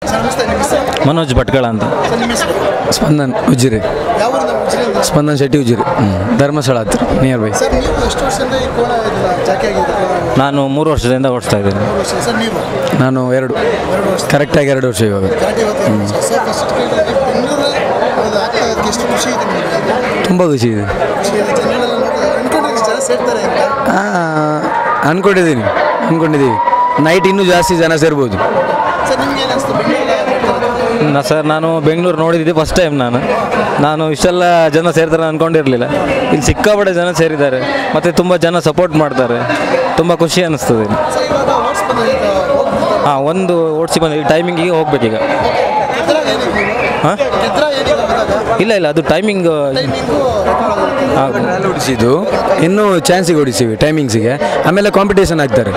Sir ನಮಸ್ತೆ ನಿಮ್ಮ ಹೆಸರು ಮನೋಜ್ ಭಟ್ಕಳ ಅಂತ ಸರ್ ನಿಮ್ಮ ಹೆಸರು ಸ್ಪಂದನ್ ಉಜಿರಿ ಯಾವ ಊರಿಂದ ಉಜಿರೆಯಿಂದ? ಸ್ಪಂದನ್ ಶೆಟ್ಟಿ ಉಜಿರಿ ಧರ್ಮಸ್ಥಳ ಹತ್ರ ನಿಯರ್ ಬೈ ಸರ್ ನೀವು ಎಷ್ಟು ವರ್ಷದಿಂದ ಈ ಕೋಣ ಇದನ್ನ ಜಾಕಿ ಆಗಿದೆ ಕೋಣ ನಾನು ಮೂರು ವರ್ಷದಿಂದ ಓಡಿಸ್ತಾ ಇದ್ದೇನೆ ಮೂರು ವರ್ಷ ಸರ್ ನೀವು ನಾನು ಎರಡು ಎರಡು ವರ್ಷ ಕರೆಕ್ಟಾಗಿ ಎರಡು ವರ್ಷ ಇವಾಗ ಕರೆಕ್ಟ್ ಇವತ್ತು ಎರಡು ವರ್ಷ ಸರ್ ಫಸ್ಟ್ ಬೆಂಗಳೂರಲ್ಲಿ ಒಂದು ಆಗ್ತಾ ಇರೋದಕ್ಕೆ ಎಷ್ಟು ಖುಷಿ ಇದೆ ನಿಮಗೆ ತುಂಬ ಖುಷಿ ಇದೆ ಖುಷಿ ಇದೆ ಜನಗಳೆಲ್ಲ ನೋಡಿ ಅನ್ಕೊಂಡ್ರೆ ಇಷ್ಟು ಜನ ಸೇರ್ತಾರೆ ಅಂತ ಆ, ಅನ್ಕೊಂಡಿದ್ದೀನಿ ಅನ್ಕೊಂಡಿದ್ದೀವಿ ನೈಟ್ ಇನ್ನೂ ಜಾಸ್ತಿ ಜನ ಸೇರ್ಬೋದು ಸರ್ ನಿಮ್ಗೆ ಏನು ಅನಿಸ್ತು ಬೆಂಗಳೂರಲ್ಲಿ ನಾ ಸರ್ ನಾನು ಬೆಂಗಳೂರು ನೋಡಿದ್ದೆ ಫಸ್ಟ್ ಟೈಮ್ ನಾನು ನಾನು ಇಷ್ಟೆಲ್ಲ ಜನ ಸೇರ್ತಾರೆ ಅಂದ್ಕೊಂಡಿರಲಿಲ್ಲ ಇಲ್ಲಿ ಸಿಕ್ಕಾಪಟ್ಟೆ ಜನ ಸೇರಿದ್ದಾರೆ ಮತ್ತು ತುಂಬ ಜನ ಸಪೋರ್ಟ್ ಮಾಡ್ತಾರೆ ತುಂಬ ಖುಷಿ ಅನ್ನಿಸ್ತದೆ ಇಲ್ಲಿ ಸರ್ ಇವಾಗ ಓಟ್ಸ್ ಬಂದ ಈಗ ಹೋಗ್ಬಿಟ್ಟು ಹಾಂ ಒಂದು ಓಡಿಸಿ ಬಂದು ಟೈಮಿಂಗಿಗೆ ಹೋಗ್ಬೇಕೀಗ ಗೆದ್ರ ಏನಿದೆ ನೀವು ಹಾಂ ಗೆದ್ರ ಏನಿದೆ ಹೋದಾಗ ಇಲ್ಲ ಇಲ್ಲ ಅದು ಟೈಮಿಂಗ್ ಟೈಮಿಂಗು ರೆಕಾರ್ಡ್ ಆಗುತ್ತೆ ಅಲ್ಲಿ ಹೊಡಿಸಿದ್ದು ಇನ್ನೂ ಚಾನ್ಸಿಗೆ ಹೊಡಿಸಿವಿ ಟೈಮಿಂಗ್ಸಿಗೆ ಆಮೇಲೆ ಕಾಂಪಿಟೇಷನ್ ಆಗ್ತಾರೆ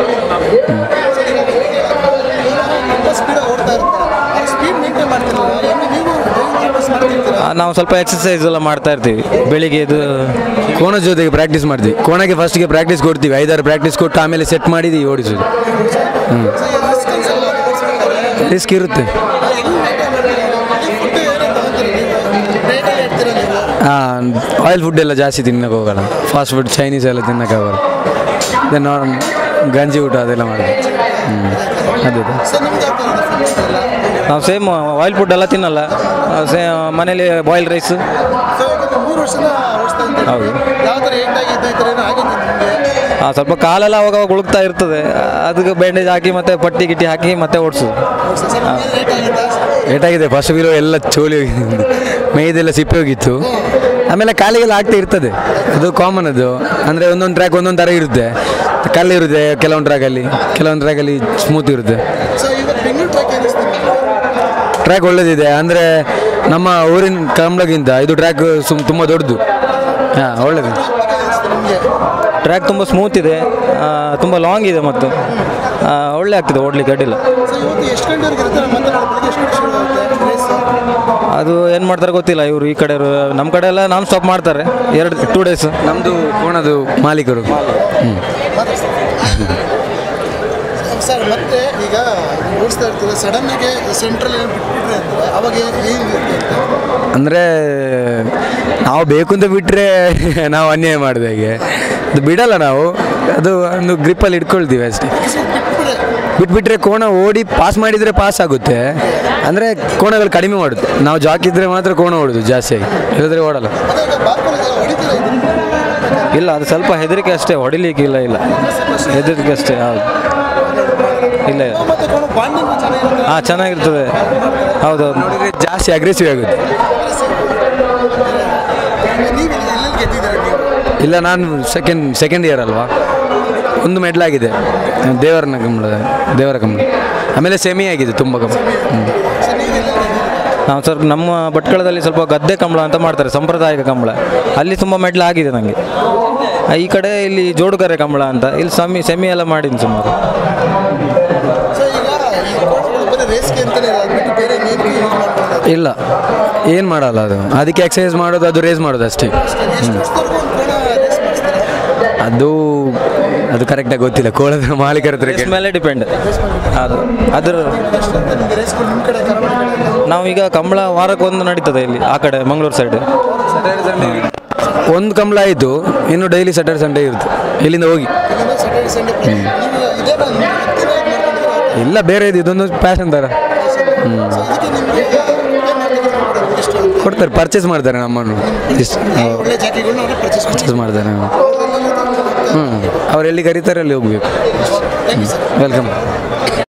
ತುಂಬ ಸ್ಪೀಡಾಗಿ ಓಡ್ತಾ ಇರ್ತಾರೆ ಸ್ಪೀಡ್ ಮೇಂಟೈನ್ ಮಾಡ್ತಿರಲ್ಲ ಹೆಂಗೆ ನೀವು ಡ್ರೈವಿಂಗ್ ಪ್ರಾಕ್ಟೀಸ್ ಮಾಡ್ತಿರ್ತೀರಾ ನಾವು ಸ್ವಲ್ಪ ಎಕ್ಸಸೈಸ್ ಎಲ್ಲ ಮಾಡ್ತಾ ಇರ್ತೀವಿ ಬೆಳಿಗ್ಗೆ ಇದು ಕೋಣ ಜೊತೆಗೆ ಪ್ರಾಕ್ಟೀಸ್ ಮಾಡ್ತೀವಿ ಕೋಣಕ್ಕೆ ಫಸ್ಟ್ಗೆ ಪ್ರಾಕ್ಟೀಸ್ ಕೊಡ್ತೀವಿ ಐದಾರು ಪ್ರಾಕ್ಟೀಸ್ ಕೊಟ್ಟು ಆಮೇಲೆ ಸೆಟ್ ಮಾಡಿ ಓಡಿಸೋದು ರಿಸ್ಕ್ ಇರುತ್ತೆ ಹಾಂ ಆಯಿಲ್ ಫುಡ್ ಎಲ್ಲ ಜಾಸ್ತಿ ತಿನ್ನಕ್ಕೆ ಹೋಗಲ್ಲ ಫಾಸ್ಟ್ ಫುಡ್ ಚೈನೀಸ್ ಎಲ್ಲ ತಿನ್ನಕ್ಕೆ ಆಗಲ್ಲ ದೆನ್ ನಾರ್ಮ್ ಗಂಜಿ ಊಟ ಅದೆಲ್ಲ ಮಾಡೋದು ಹ್ಞೂ ಅದೇ ನಾವು ಸೇಮ್ ಆಯಿಲ್ ಫುಡ್ ಎಲ್ಲ ತಿನ್ನಲ್ಲ ಸೇ ಮನೇಲಿ ಬಾಯ್ಲ್ ರೈಸ್ ಮೂರು ವರ್ಷದ ಓಡಿಸ್ತಾ ಇದ್ದೀರಿ ಹೌದು. ಯಾವ ಥರ ಏಟಾಗಿದ್ದು ಈ ಥರ ಏನೋ ಆಗಿದೆ ನಿಮಗೆ ಆ, ಸ್ವಲ್ಪ ಕಾಲೆಲ್ಲ ಅವಾಗ ಅವಾಗ ಉಳುಕ್ತಾ ಇರ್ತದೆ ಅದಕ್ಕೆ ಬ್ಯಾಂಡೇಜ್ ಹಾಕಿ ಮತ್ತೆ ಪಟ್ಟಿ ಗಿಟ್ಟಿ ಹಾಕಿ ಮತ್ತೆ ಓಡಿಸೋದು ಸರ್ ನಿಮ್ಗೆ ಏಟಾಗಿದ್ದ ಏಟಾಗಿದೆ ಫಸ್ಟ್ ವೀಲು ಎಲ್ಲ ಚೋಲಿ ಹೋಗಿದೆ ಮೇಯ್ದೆಲ್ಲ ಸಿಪ್ಪೆ ಹೋಗಿತ್ತು ಆಮೇಲೆ ಕಾಲಿಗೆಲ್ಲ ಆಗ್ತಾ ಇರ್ತದೆ ಅದು ಕಾಮನ್ ಅದು ಅಂದರೆ ಒಂದೊಂದು ಟ್ರ್ಯಾಕ್ ಒಂದೊಂದು ಥರ ಇರುತ್ತೆ ಕಲ್ಲು ಇರುತ್ತೆ ಕೆಲವೊಂದು ಟ್ರ್ಯಾಕಲ್ಲಿ ಕೆಲವೊಂದು ಟ್ರ್ಯಾಕಲ್ಲಿ ಸ್ಮೂತ್ ಇರುತ್ತೆ ಸೊ ಇವತ್ತು ಬೆಂಗಳೂರು ಟ್ರ್ಯಾಕ್ ಏನಿಸ್ತು ನಿಮಗೆ ಟ್ರ್ಯಾಕ್ ಒಳ್ಳೇದಿದೆ ಅಂದರೆ ನಮ್ಮ ಊರಿನ ಕಂಬಳಗಿಂತ ಇದು ಟ್ರ್ಯಾಕ್ ಸುಮ್ ತುಂಬ ದೊಡ್ಡದು ಹಾಂ ಒಳ್ಳೇದು ನಿಮಗೆ ಟ್ರ್ಯಾಕ್ ತುಂಬ ಸ್ಮೂತ್ ಇದೆ ಆ, ತುಂಬ ಲಾಂಗ್ ಇದೆ ಮತ್ತು ಆ, ಒಳ್ಳೆ ಆಗ್ತದೆ ಓಡ್ಲಿಕ್ಕೆ ಅಡ್ಡಿಲ್ಲ ಸೊ ಇವತ್ತು ಎಷ್ಟು ಗಂಟೆವರೆಗೆ ಇರುತ್ತೆ ಮತ್ತೆ ನಾಳೆ ಬೆಳಿಗ್ಗೆ ಎಷ್ಟು ಗಂಟೆ ಶುರು ಆಗುತ್ತೆ ರೇಸ್ ಅದು ಏನು ಮಾಡ್ತಾರೆ ಗೊತ್ತಿಲ್ಲ ಇವರು ಈ ಕಡೆ ನಮ್ಮ ಕಡೆ ಎಲ್ಲ ನಾನ್ ಸ್ಟಾಪ್ ಮಾಡ್ತಾರೆ ಎರಡು ಟೂ ಡೇಸ್ ನಮ್ಮದು ಕೋಣದು ಮಾಲೀಕರು ಹ್ಞೂ ಸರ್ ಮತ್ತೆ ಈಗ ಓಡಿಸ್ತಾ ಇರ್ತೀರ ಸಡನ್ನಾಗಿ ಸೆಂಟ್ರಲ್ ಏನು ಬಿಟ್ಬಿಟ್ರೆ ಅಂದರೆ ಅವಾಗ ಏನು ಇರುತ್ತೆ ಅಂತ ಅಂದರೆ ನಾವು ಬೇಕು ಅಂತ ಬಿಟ್ಟರೆ ನಾವು ಅನ್ಯಾಯ ಮಾಡಿದೆ ಹಾಗೆ ಅದು ಬಿಡಲ್ಲ ನಾವು ಅದು ಒಂದು ಗ್ರಿಪ್ಪಲ್ಲಿ ಇಟ್ಕೊಳ್ತೀವಿ ಅಷ್ಟೇ ಬಿಟ್ಬಿಟ್ರೆ ಬಿಟ್ಬಿಟ್ರೆ ಕೋಣ ಓಡಿ ಪಾಸ್ ಮಾಡಿದರೆ ಪಾಸ್ ಆಗುತ್ತೆ ಅಂದರೆ ಕೋಣಗಳು ಕಡಿಮೆ ಮಾಡುತ್ತೆ ನಾವು ಜಾಕಿದ್ರೆ ಮಾತ್ರ ಕೋಣ ಓಡೋದು ಜಾಸ್ತಿಯಾಗಿ ಇಲ್ಲದ್ರೆ ಓಡಲ್ಲ ಅದೇ ಈಗ ಬಾರ್ಕೋಲ್ ಇದೆಲ್ಲ ಹೊಡಿತೀರ ಇದನ್ನ ಇಲ್ಲ ಅದು ಸ್ವಲ್ಪ ಹೆದರಿಕೆ ಅಷ್ಟೇ ಹೊಡಿಲಿಕ್ಕೆ ಇಲ್ಲ ಇಲ್ಲ ಹೆದರಿಕೆ ಅಷ್ಟೇ ಹೌದು ಇಲ್ಲ ಇಲ್ಲ ಮತ್ತೆ ಕೋಣ ಬಾಂಡಿಂಗ್ ಚೆನ್ನಾಗಿರುತ್ತೆ ಹಾಂ ಚೆನ್ನಾಗಿರ್ತದೆ ಹೌದೌದು ನೋಡಿದ್ರೆ ಜಾಸ್ತಿ ಅಗ್ರೆಸಿವ್ ಆಗುತ್ತೆ ನೀವು ಎಲ್ಲೆಲ್ಲಿ ಗೆದ್ದಿದ್ದೀರ ನೀವು ಇಲ್ಲ ನಾನು ಸೆಕೆಂಡ್ ಸೆಕೆಂಡ್ ಇಯರ್ ಅಲ್ವಾ ಒಂದು ಮೆಡ್ಲಾಗಿದೆ ದೇವರನ ಕಂಬಳ ದೇವರ ಕಂಬಳ ಆಮೇಲೆ ಸೆಮಿ ಆಗಿದೆ ತುಂಬ ಕಂಬಳ ಹ್ಞೂ ಸರ್ ನೀವು ಎಲ್ಲೆಲ್ಲಿ ಗೆದ್ದಿದ್ದೀರ ನಾವು ಸ್ವಲ್ಪ ನಮ್ಮ ಭಟ್ಕಳದಲ್ಲಿ ಸ್ವಲ್ಪ ಗದ್ದೆ ಕಂಬಳ ಅಂತ ಮಾಡ್ತಾರೆ ಸಾಂಪ್ರದಾಯಿಕ ಕಂಬಳ ಅಲ್ಲಿ ತುಂಬ ಮೆಡ್ಲ್ ಆಗಿದೆ ನನಗೆ ಈ ಕಡೆ ಇಲ್ಲಿ ಜೋಡುಗರೆ ಕಂಬಳ ಅಂತ ಇಲ್ಲಿ ಸೆಮಿ ಸೆಮಿ ಎಲ್ಲ ಮಾಡಿದ್ದೀನಿ ಸುಮಾರು ಸೊ ಈಗ ಈ ಕೋಣಗಳು ಬರೀ ರೇಸ್ಗೆ ಅಂತಲೇ ಇರೋದು, ಅದು ಬಿಟ್ಟು ಬೇರೆ ಏನು ಯೂಸ್ ಮಾಡ್ಕೊಂಡು ಇಲ್ಲ ಏನು ಮಾಡಲ್ಲ ಅದು ಅದಕ್ಕೆ ಎಕ್ಸಸೈಸ್ ಮಾಡೋದು ಅದು ರೇಸ್ ಮಾಡೋದು ಅಷ್ಟೇ ಎಷ್ಟು ವರ್ಷದವರೆಗೂ ಒಂದು ಕೋಣ ರೇಸ್ ಮಾಡಿಸ್ತಾರೆ ಅದು ಅದು ಕರೆಕ್ಟಾಗಿ ಗೊತ್ತಿಲ್ಲ ಕೋಳದ ಮಾಲೀಕರ ಹತ್ರ ರೇಸ್ ಮೇಲೆ ಡಿಪೆಂಡ್ ಅದು ಅದ್ರ ಎಷ್ಟು ಅಂತ ನಿಮಗೆ ರೇಸ್ಗಳು ನಿಮ್ಮ ಕಡೆ ಕರಾವಳಿ ಕಡೆ ನಾವೀಗ ಕಂಬಳ ವಾರಕ್ಕೊಂದು ನಡೀತದೆ ಇಲ್ಲಿ ಆ ಕಡೆ ಮಂಗಳೂರು ಸೈಡ್ ಒಂದು ಕಂಬಳ ಆಯಿತು ಇನ್ನು ಡೈಲಿ ಸ್ಯಾಟರ್ಡೆ ಸಂಡೇ ಇರುತ್ತೆ ಇಲ್ಲಿಂದ ಹೋಗಿ ಇಲ್ಲಿಂದ ಸ್ಯಾಟರ್ಡೆ ಸಂಡೇ ನೀವು ಇದೇ ಬಂದು ಇವತ್ತಿನ ಇದು ಮಾಡ್ಕೊಂಡಿದ್ದೀರಾ ಇಲ್ಲ ಬೇರೆ ಇದು ಇದೊಂದು ಪ್ಯಾಷನ್ ಥರ ಸೊ ಇದಕ್ಕೆ ನಿಮಗೆ ಏನು ಮಾರ್ಕೆಟಿಂಗ್ ಮಾಡೋದು ಎಷ್ಟು ಅಂತ ಕೊಡ್ತಾರೆ ಪರ್ಚೇಸ್ ಮಾಡ್ತಾರೆ ನಮ್ಮನ್ನು ಇಷ್ಟು ಒಳ್ಳೆ ಜಾತಿಗಳನ್ನ ಅವರು ಪರ್ಚೇಸ್ ಮಾಡಿ ಪರ್ಚೇಸ್ ಮಾಡ್ತಾರೆ ಹ್ಞೂ ಅವ್ರು ಎಲ್ಲಿ ಕರೀತಾರೆ ಅಲ್ಲಿ ಹೋಗ್ಬೇಕು ಥ್ಯಾಂಕ್ ಯು ಸರ್ ವೆಲ್ಕಮ್